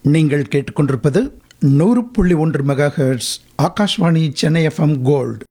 நீங்கள் கேட்டுக்கொண்டிருப்பது நூறு புள்ளி ஒன்று mega hertz Akashvani Chennai F M gold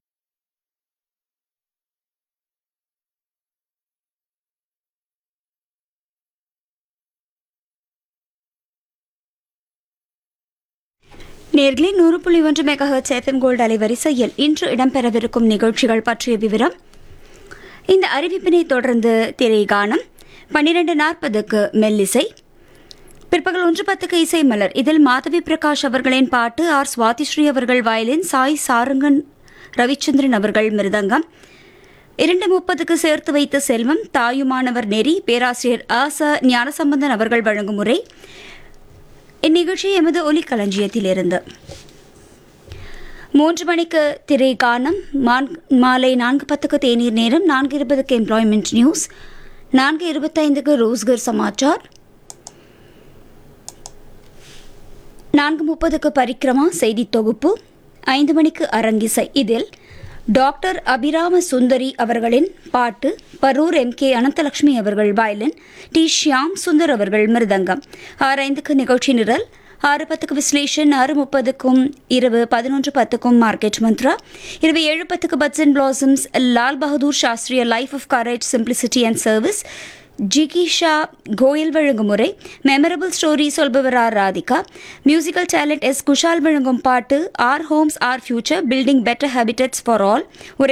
நேர்களே நூறு புள்ளி ஒன்று மெகாஹர்ட்ஸ் எஃப்எம் கோல்டு அலைவரிசையில் இன்று இடம்பெறவிருக்கும் நிகழ்ச்சிகள் பற்றிய விவரம் இந்த அறிவிப்பினை தொடர்ந்து திரைகானம் பன்னிரண்டு நாற்பதுக்கு மெல்லிசை பிற்பகல் ஒன்று பத்துக்கு இசை மலர் இதில் மாதவி பிரகாஷ் அவர்களின் பாட்டு ஆர் சுவாதிஸ்ரீ அவர்கள் வயலின் சாய் சாருங்கன் ரவிச்சந்திரன் அவர்கள் மிருதங்கம் இரண்டு முப்பதுக்கு சேர்த்து வைத்த செல்வம் தாயுமானவர் நெறி பேராசிரியர் ஆச ஞானசம்பந்தன் அவர்கள் வழங்கும் முறை இந்நிகழ்ச்சி எமது ஒலிக்களஞ்சியத்திலிருந்து மூன்று மணிக்கு திரைகானம் மான்- மாலை நான்கு பத்துக்கு தேநீர் நேரம் நான்கு இருபதுக்கு எம்ப்ளாய்மெண்ட் நியூஸ் நான்கு இருபத்தைந்துக்கு ரோஸ்கர் சமாச்சார் நான்கு முப்பதுக்கு பரிக்கிரமா செய்தி தொகுப்பு ஐந்து மணிக்கு அரங்கிசை இதில் டாக்டர் அபிராம சுந்தரி அவர்களின் பாட்டு பரூர் எம் கே அனந்தலட்சுமி அவர்கள் வயலின் டி ஷியாம் சுந்தர் அவர்கள் மிருதங்கம் ஆறு ஐந்துக்கு நிகழ்ச்சி நிரல் ஆறு பத்துக்கு விஸ்லேஷன் ஆறு முப்பதுக்கும் இரவு பதினொன்று பத்துக்கும் மார்க்கெட் மந்த்ரா இரவு ஏழு பத்துக்கு buds and blossoms Lal Bahadur சாஸ்திரிய life of courage simplicity and service ஜிகிஷா கோயல் வழங்கும் முறை மெமரபிள் ஸ்டோரி சொல்பவர் R Radhika musical talent S Kushal வழங்கும் பாட்டு R homes R future building better habitats for all ஒரு